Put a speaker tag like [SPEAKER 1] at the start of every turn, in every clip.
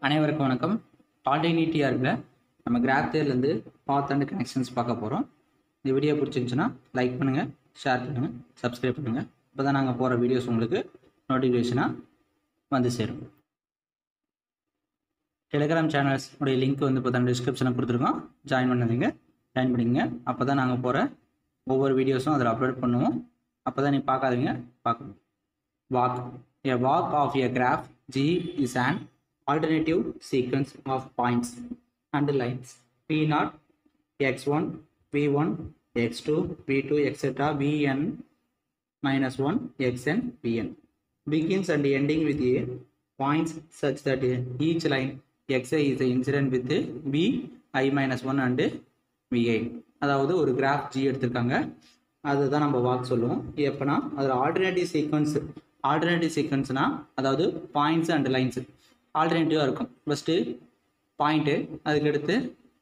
[SPEAKER 1] அனைவருக்கும் வணக்கம் ஆல்டர்னேட்டிவ்ல நம்ம கிராஃப் தேர்லேருந்து பாத் அண்ட் கனெக்ஷன்ஸ் பார்க்க போகிறோம் இந்த வீடியோ பிடிச்சிருந்துச்சுன்னா லைக் பண்ணுங்கள் ஷேர் பண்ணுங்கள் சப்ஸ்கிரைப் பண்ணுங்கள் இப்போ தான் நாங்கள் போகிற வீடியோஸ் உங்களுக்கு நோட்டிஃபிகேஷனாக வந்து சேரும் டெலிகிராம் சேனல்ஸ் உடைய லிங்க் வந்து இப்போ தான் டிஸ்கிரிப்ஷனில் கொடுத்துருக்கோம் ஜாயின் பண்ணதுங்க ஜாயின் பண்ணிக்கங்க அப்போ தான் நாங்கள் போகிற ஒவ்வொரு வீடியோஸும் அதில் அப்லோட் பண்ணுவோம் அப்போ தான் நீ பார்க்காதீங்க பார்க்கணும் walk. A walk of a graph G is an alternative sequence of points and lines P0, x1, v1, x2, v2, etc. vn minus 1, xn, vn. Begins and ending with a points such that each line xi is incident with vi minus 1 and vi. அதாவது ஒரு graph G எடுத்திருக்காங்க அதுதான் நம்ம walk சொல்லுவோம் எப்போனா அதில் alternative sequence alternative சீக்வன்ஸ்னா அதாவது points and lines ஆல்டர்னேட்டிவாக இருக்கும் ஃபஸ்ட்டு பாயிண்ட்டு அதுக்கடுத்து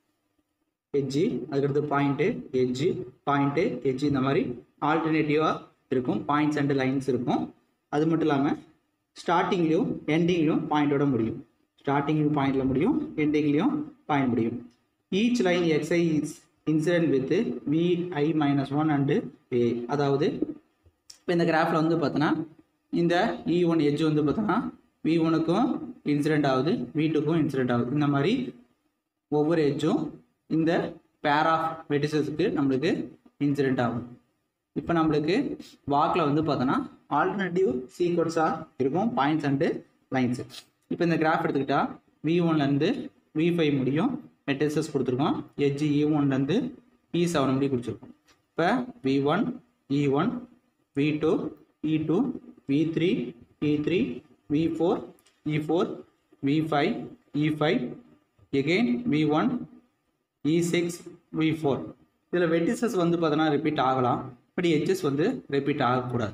[SPEAKER 1] எட்ஜி அதுக்கடுத்து பாயிண்ட்டு எட்ஜி பாயிண்ட்டு எட்ஜி இந்த மாதிரி ஆல்டர்னேட்டிவாக இருக்கும் பாயிண்ட்ஸ் அண்ட் லைன்ஸ் இருக்கும் அது மட்டும் இல்லாமல் ஸ்டார்டிங்லேயும் எண்டிங்லேயும் பாயிண்டோட முடியும் ஸ்டார்டிங்லையும் பாயிண்டில் முடியும் எண்டிங்லேயும் பாயிண்ட் முடியும் ஈச் லைன் எக்ஸை is incident with V I minus one and a அதாவது இப்போ இந்த கிராஃபில் வந்து பார்த்தோன்னா இந்த இ ஒன் எட்ஜ் வந்து பார்த்தோன்னா வி ஒனுக்கும் இன்சிடென்ட் ஆகுது வி டூக்கும் இன்சிடென்ட் ஆகுது இந்த மாதிரி ஒவ்வொரு எட்ஜும் இந்த பேர் ஆஃப் வெட்டிசஸ்க்கு நம்மளுக்கு இன்சிடென்ட் ஆகும் இப்போ நம்மளுக்கு வாக்கில் வந்து பார்த்தோன்னா ஆல்டர்னேட்டிவ் சீக்வன்ஸாக இருக்கும் பாயிண்ட்ஸ் அண்டு லைன்ஸு இப்போ இந்த கிராஃப் எடுத்துக்கிட்டால் வி ஒன்லேருந்து வி ஃபைவ் முடியும் வெட்டிசஸ் கொடுத்துருக்கோம் எட்ஜ் இ ஒன்லேருந்து இ செவன் முடி கொடுத்துருக்கோம் இப்போ V one E one V two E two V three E three V four E four V five E five again V one E six V four இதில் vertices வந்து பார்த்தோன்னா repeat ஆகலாம் but edges வந்து repeat ஆகக்கூடாது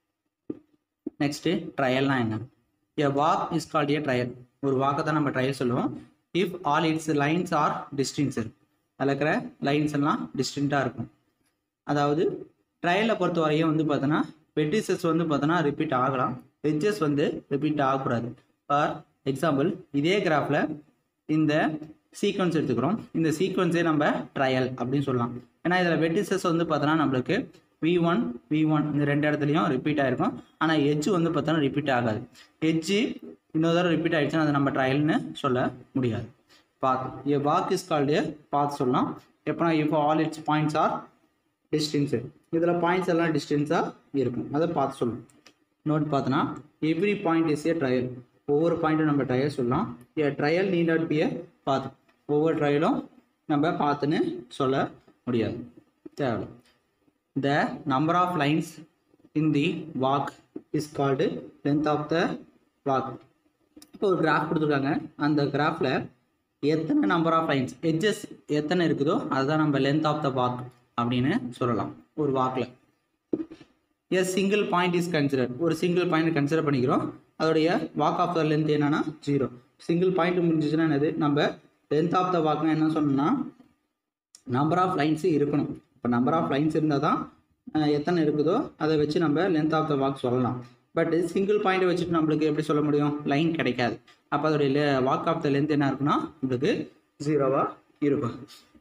[SPEAKER 1] next ட்ரையல்னா என்ன a walk is called a trail ஒரு வாக்கை தான் நம்ம ட்ரையல் சொல்லுவோம் if all its lines are distinct அதில் இருக்கிற லைன்ஸ் எல்லாம் டிஸ்டண்ட்டாக இருக்கும் அதாவது ட்ரையலை பொறுத்த வரையும் வந்து பார்த்தோன்னா வெட்டிசஸ் வந்து பார்த்தோன்னா ரிப்பீட் ஆகலாம் எட்ஜஸ் வந்து ரிப்பீட் ஆகக்கூடாது ஃபார் எக்ஸாம்பிள் இதே கிராஃபில் இந்த சீக்வன்ஸ் எடுத்துக்கிறோம் இந்த சீக்வன்ஸே நம்ம ட்ரையல் அப்படின்னு சொல்லலாம் ஏன்னா இதில் வெட்டிசஸ் வந்து பார்த்தோன்னா நம்மளுக்கு வி ஒன் வி ஒன் இந்த ரெண்டு இடத்துலையும் ரிப்பீட் ஆகிருக்கும் ஆனால் எட்ஜ் வந்து பார்த்தோன்னா ரிப்பீட் ஆகாது எட்ஜு இன்னொரு தடவை ரிப்பீட் ஆகிடுச்சுன்னா அதை நம்ம ட்ரையல்னு சொல்ல முடியாது path a walk is called path சொல்லலாம் எப்போனா இப்போ all its points are distinct இதில் பாயிண்ட்ஸ் எல்லாம் டிஸ்டன்ஸாக இருக்கும் அதை பார்த்து சொல்லணும் நோட் பார்த்தோன்னா every point is a trail ஒவ்வொரு பாயிண்ட்டும் நம்ம ட்ரையல் சொல்லலாம் a trail need not be a path ஒவ்வொரு ட்ரையலும் நம்ம பார்த்துன்னு சொல்ல முடியாது தேவை the number of lines in the walk is called length of the walk இப்போ ஒரு கிராஃப் கொடுத்துருக்காங்க அந்த கிராஃபில் எத்தனை நம்பர் ஆஃப் லைன்ஸ் எட்ஜஸ் எத்தனை இருக்குதோ அதுதான் நம்ம லென்த் ஆஃப் த வாக் அப்படின்னு சொல்லலாம் ஒரு வாக்கில் as single point is consider ஒரு சிங்கிள் பாயிண்ட் கன்சிடர் பண்ணிக்கிறோம் அதோடைய வாக் ஆஃப் த லென்த் என்னன்னா ஜீரோ சிங்கிள் பாயிண்ட் முடிஞ்சிச்சுன்னா என்னது நம்ம லென்த் ஆஃப் த வாக்னா என்ன சொன்னோம்னா நம்பர் ஆஃப் லைன்ஸ் இருக்கணும் இப்போ நம்பர் ஆஃப் லைன்ஸ் இருந்தால் தான் எத்தனை இருக்குதோ அதை வச்சு நம்ம லென்த் ஆஃப் த வாக் சொல்லலாம் பட் சிங்கிள் பாயிண்ட்டை வச்சுட்டு நம்மளுக்கு எப்படி சொல்ல முடியும் லைன் கிடைக்காது அப்போ அதோடைய வாக் ஆஃப் த லென்த் என்ன இருக்குன்னா நம்மளுக்கு ஜீரோவாக இருக்கும்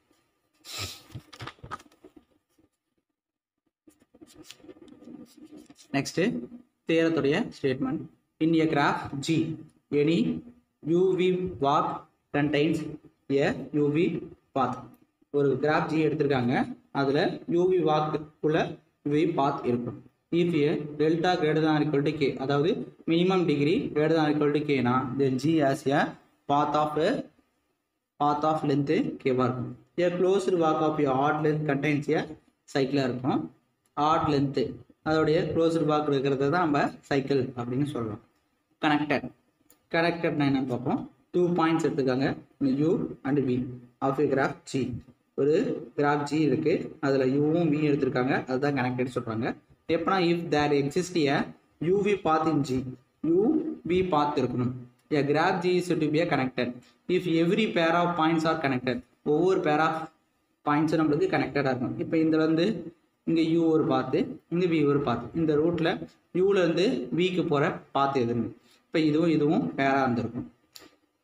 [SPEAKER 1] நெக்ஸ்ட்டு தேரத்துடைய statement in a graph G any UV walk contains a UV path ஒரு கிராஃப் ஜி எடுத்திருக்காங்க அதில் யூவி வாக்குள்ள யூவி பாத் இருக்கும் if a delta greater than equal to K அதாவது minimum degree greater than equal to கேனா then G as a path of path of length கேவாக இருக்கும் a closed walk of a odd length contains a சைக்கிளாக இருக்கும் odd length அதோடைய closed walk இருக்கிறத தான் நம்ம சைக்கிள் அப்படின்னு சொல்கிறோம் கனெக்டட் கனெக்டட்னா என்னன்னு பார்ப்போம் டூ பாயிண்ட்ஸ் எடுத்துக்காங்க U and V of a graph G ஒரு கிராஃப் ஜி இருக்குது அதில் யூவும் வி எடுத்திருக்காங்க அதுதான் கனெக்டட் சொல்கிறாங்க எப்போனா if there exist a UV path in G U V path இருக்கணும் a graph G is to be connected if every pair of points are connected ஒவ்வொரு பேர் ஆஃப் பாயிண்ட்ஸும் நம்மளுக்கு கனெக்டடாக இருக்கும் இப்போ இதில் வந்து இங்கே யூ ஒரு பாத்து இங்கே வி ஒரு பாத்து இந்த ரூட்டில் யூலேருந்து விக்கு போகிற பாத்து எதுன்னு இப்போ இதுவும் இதுவும் பேராக இருந்திருக்கும்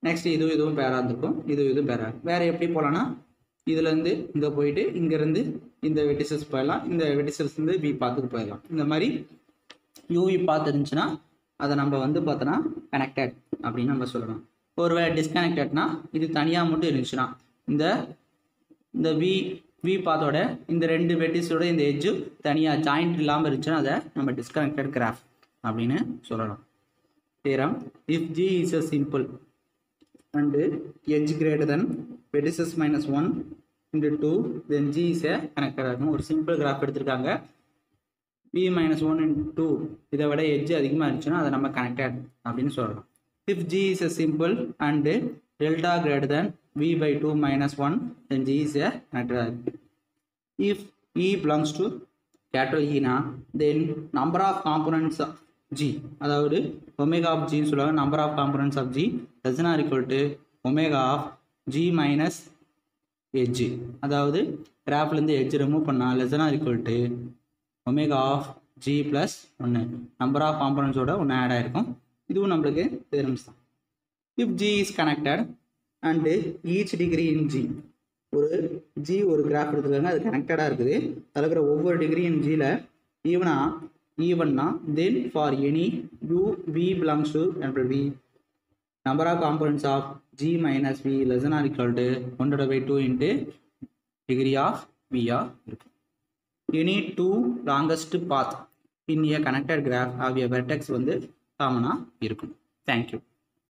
[SPEAKER 1] நெக்ஸ்ட் இதுவும் இதுவும் பேராக இருந்திருக்கும் இது இதுவும் பேராக வேறு எப்படி போகலான்னா இதுலேருந்து இங்கே போயிட்டு இங்கேருந்து இந்த வெட்டிசஸ் போயிடலாம் இந்த வெட்டிசஸ் வந்து வி பார்த்துக்கு போயிடலாம் இந்த மாதிரி யூவி பார்த்து இருந்துச்சுன்னா அதை நம்ம வந்து பார்த்தோன்னா கனெக்டட் அப்படின்னு நம்ம சொல்லலாம் ஒருவேளை டிஸ்கனெக்டட்னா இது தனியாக மட்டும் இருந்துச்சுன்னா இந்த இந்த வி வி பாத்தோட இந்த ரெண்டு வெட்டிஸோட இந்த எட்ஜு தனியாக ஜாயிண்ட் இல்லாமல் இருந்துச்சுன்னா அதை நம்ம டிஸ்கனெக்டட் கிராஃப் அப்படின்னு சொல்லலாம் தேரம் if G is a simple and edge greater than vertices minus one into two then G is a connected இருக்கும் ஒரு சிம்பிள் கிராஃப் எடுத்திருக்காங்க V minus one in two இதை விட எட்ஜ் அதிகமாக இருந்துச்சுன்னா அதை நம்ம கனெக்டட் அப்படின்னு சொல்லலாம் if G is a simple and delta greater than v by two minus one then G is a connected if e belongs to கேட்டல் ஈனா then number of components of G அதாவது omega of ஜின்னு சொல்லுவாங்க number of components of G lesser or equal to omega of G minus edge அதாவது கிராஃப்லேருந்து edge remove பண்ணால் lesser or equal to omega of G plus ஒன்று number of காம்பனன்ஸோட ஒன்று add ஆகிருக்கும் இதுவும் நம்மளுக்கு தேரம்ஸ் தான் if G is connected and each degree in G ஒரு ஜி ஒரு கிராஃப் எடுத்துருக்காங்க அது கனெக்டடாக இருக்குது அதில் இருக்கிற ஒவ்வொரு டிகிரி இன் ஜியில் ஈவனா ஈவன்னா then for any u v belongs to என்ற v number of components of g minus v less than or equal to 1 by 2 into degree of v ஆ இருக்கும் any two longest path in a connected graph of a vertex வந்து காமனாக இருக்கும் thank you